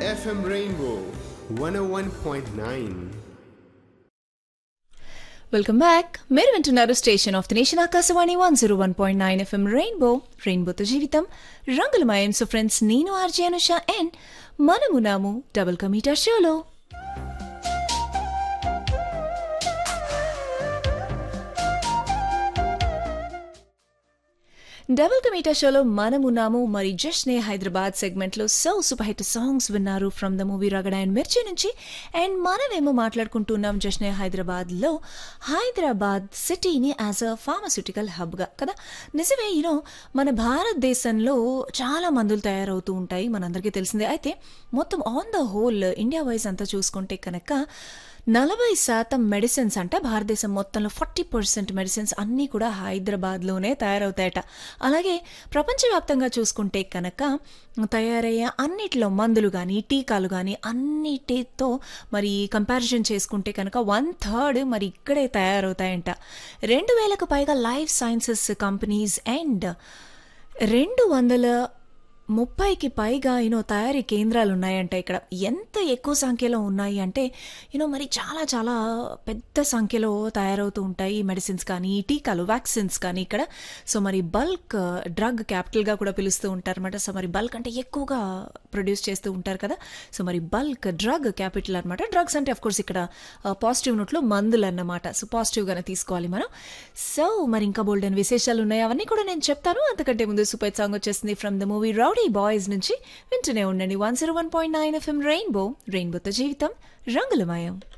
FM Rainbow 101.9. Welcome back మీరు వింటున్నారు station of the nation Akashvani one zero one point nine FM rainbow రెయిన్బోతో జీవితం రంగులమయం సో ఫ్రెండ్స్ నేను ఆర్జే అనుష అండ్ మనము నాము డబుల్ కమీటర్ షోలో డబుల్ కమీటా షోలో మనమున్నాము మరి జష్నే హైదరాబాద్ సెగ్మెంట్లో సో సూపర్ హిట్ సాంగ్స్ విన్నారు from the movie Ragada and Mirchi నుంచి అండ్ మనమేమో మాట్లాడుకుంటున్నాం జష్నే హైదరాబాద్లో హైదరాబాద్ సిటీని యాజ్ అ ఫార్మస్యూటికల్ హబ్గా కదా నిజమే యూనో మన భారతదేశంలో చాలా మందులు తయారవుతూ ఉంటాయి మనందరికీ తెలిసిందే అయితే మొత్తం on the whole India wise అంతా చూసుకుంటే కనుక నలభై శాతం మెడిసిన్స్ అంట భారతదేశం మొత్తంలో ఫార్టీ పర్సెంట్ మెడిసిన్స్ అన్నీ కూడా హైదరాబాద్లోనే తయారవుతాయట అలాగే ప్రపంచవ్యాప్తంగా చూసుకుంటే కనుక తయారయ్యే అన్నిటిలో మందులు కానీ టీకాలు కానీ అన్నిటితో మరి కంపారిజన్ చేసుకుంటే కనుక వన్ థర్డ్ మరి ఇక్కడే తయారవుతాయంట రెండు వేలకు పైగా లైఫ్ సైన్సెస్ కంపెనీస్ అండ్ రెండు వందల ముప్పైకి పైగా యూనో తయారీ కేంద్రాలు ఉన్నాయంట ఇక్కడ ఎంత ఎక్కువ సంఖ్యలో ఉన్నాయి అంటే యూనో మరి చాలా చాలా పెద్ద సంఖ్యలో తయారవుతూ ఉంటాయి మెడిసిన్స్ కానీ టీకాలు వ్యాక్సిన్స్ కానీ ఇక్కడ సో మరి బల్క్ డ్రగ్ క్యాపిటల్గా కూడా పిలుస్తూ ఉంటారు అనమాట సో మరి బల్క్ అంటే ఎక్కువగా ప్రొడ్యూస్ చేస్తూ ఉంటారు కదా సో మరి బల్క్ డ్రగ్ క్యాపిటల్ అనమాట డ్రగ్స్ అంటే కోర్స్ ఇక్కడ పాజిటివ్ నోట్లో మందులు అన్నమాట సో పాజిటివ్గానే తీసుకోవాలి మనం సో మరి ఇంకా బోల్డ్ అని విశేషాలు ఉన్నాయి అవన్నీ కూడా నేను చెప్తాను అంతకంటే ముందు సూపర్ సాంగ్ వచ్చేసింది from the movie Rowdy Boys నుంచి వింటూనే ఉండండి one zero one point nine FM rainbow రెయిన్బోతో జీవితం రంగులమయం